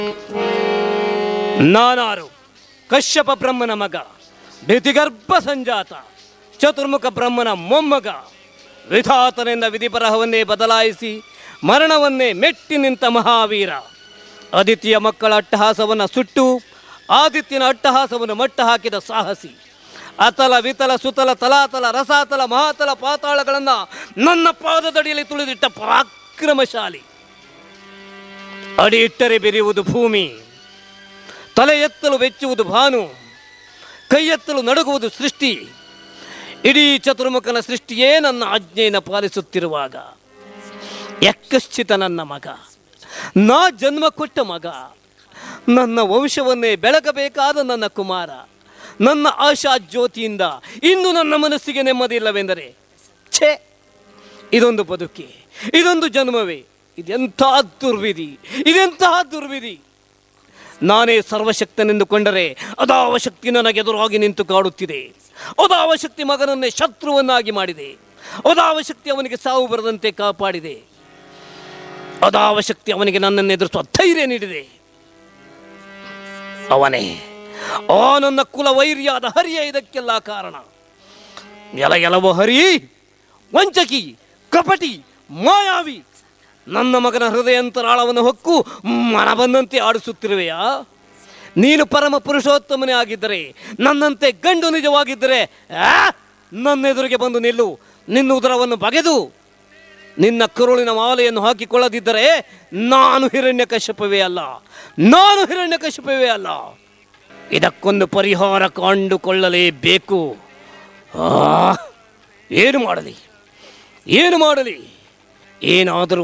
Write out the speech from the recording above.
ನಾನಾರು ಕಶ್ಯಪ ಬ್ರಹ್ಮನ ಮಗ ಭೀತಿಗರ್ಭ ಸಂಜಾತ ಚತುರ್ಮುಖ ಬ್ರಹ್ಮನ ಮೊಮ್ಮಗ ವಿಧಾತನೆಂದ ವಿಧಿಪರಹವನ್ನೇ ಬದಲಾಯಿಸಿ ಮರಣವನ್ನೇ ಮೆಟ್ಟಿ ನಿಂತ ಮಹಾವೀರ ಅದಿತಿಯ ಮಕ್ಕಳ ಅಟ್ಟಹಾಸವನ್ನು ಸುಟ್ಟು ಆದಿತ್ಯನ ಅಟ್ಟಹಾಸವನ್ನು ಮಟ್ಟ ಹಾಕಿದ ಸಾಹಸಿ ಅತಲ ವಿತಲ ಸುತಲ ತಲಾತಲ ರಸಾತಲ ಮಹಾತಲ ಪಾತಾಳಗಳನ್ನು ನನ್ನ ಪಾದದಡಿಯಲ್ಲಿ ತುಳಿದಿಟ್ಟ ಪರಾಕ್ರಮಶಾಲಿ ಅಡಿ ಇಟ್ಟರೆ ಬೆರೆಯುವುದು ಭೂಮಿ ತಲೆ ಎತ್ತಲು ಬೆಚ್ಚುವುದು ಭಾನು ಕೈ ಎತ್ತಲು ನಡುಗುವುದು ಸೃಷ್ಟಿ ಇಡೀ ಚತುರ್ಮುಖನ ಸೃಷ್ಟಿಯೇ ನನ್ನ ಆಜ್ಞೆಯನ್ನು ಪಾಲಿಸುತ್ತಿರುವಾಗ ಯಕ್ಕಶ್ಚಿತ ನನ್ನ ಮಗ ನಾ ಜನ್ಮ ಕೊಟ್ಟ ಮಗ ನನ್ನ ವಂಶವನ್ನೇ ಬೆಳಗಬೇಕಾದ ನನ್ನ ಕುಮಾರ ನನ್ನ ಆಶಾ ಜ್ಯೋತಿಯಿಂದ ಇಂದು ನನ್ನ ಮನಸ್ಸಿಗೆ ನೆಮ್ಮದಿ ಇಲ್ಲವೆಂದರೆ ಛೇ ಇದೊಂದು ಬದುಕಿ ಇದೊಂದು ಜನ್ಮವೇ ಇದೆಂಥ ದುರ್ವಿಧಿ ಇದೆಂತಹ ದುರ್ವಿಧಿ ನಾನೇ ಸರ್ವಶಕ್ತನೆಂದುಕೊಂಡರೆ ಅದಾವ ಶಕ್ತಿ ನನಗೆದುರಾಗಿ ನಿಂತು ಕಾಡುತ್ತಿದೆ ಅದಾವ ಶಕ್ತಿ ಮಗನನ್ನೇ ಶತ್ರುವನ್ನಾಗಿ ಮಾಡಿದೆ ಅದಾವ ಶಕ್ತಿ ಅವನಿಗೆ ಸಾವು ಬರದಂತೆ ಕಾಪಾಡಿದೆ ಅದಾವ ಶಕ್ತಿ ಅವನಿಗೆ ನನ್ನನ್ನು ಎದುರಿಸುವ ಧೈರ್ಯ ನೀಡಿದೆ ಅವನೇ ಆ ನನ್ನ ಕುಲ ವೈರ್ಯಾದ ಹರಿಯೇ ಇದಕ್ಕೆಲ್ಲ ಕಾರಣ ಎಲ ಎಲವೋ ಹರಿ ವಂಚಕಿ ಕಪಟಿ ಮಾಯಾವಿ ನನ್ನ ಮಗನ ಹೃದಯಂತರಾಳವನ್ನು ಹೊಕ್ಕು ಮನ ಬಂದಂತೆ ಆಡಿಸುತ್ತಿರುವೆಯಾ ನೀನು ಪರಮ ಪುರುಷೋತ್ತಮನೇ ಆಗಿದ್ದರೆ ನನ್ನಂತೆ ಗಂಡು ನಿಜವಾಗಿದ್ದರೆ ಆ, ನನ್ನ ಎದುರಿಗೆ ಬಂದು ನಿಲ್ಲು ನಿನ್ನ ಉದರವನ್ನು ಬಗೆದು ನಿನ್ನ ಕರುಳಿನ ಮಾಲೆಯನ್ನು ಹಾಕಿಕೊಳ್ಳದಿದ್ದರೆ ನಾನು ಹಿರಣ್ಯ ಕಶ್ಯಪವೇ ಅಲ್ಲ ನಾನು ಹಿರಣ್ಯ ಕಶ್ಯಪವೇ ಅಲ್ಲ ಇದಕ್ಕೊಂದು ಪರಿಹಾರ ಕಂಡುಕೊಳ್ಳಲೇಬೇಕು ಆ, ಏನು ಮಾಡಲಿ ಏನು ಮಾಡಲಿ ಏನಾದರೂ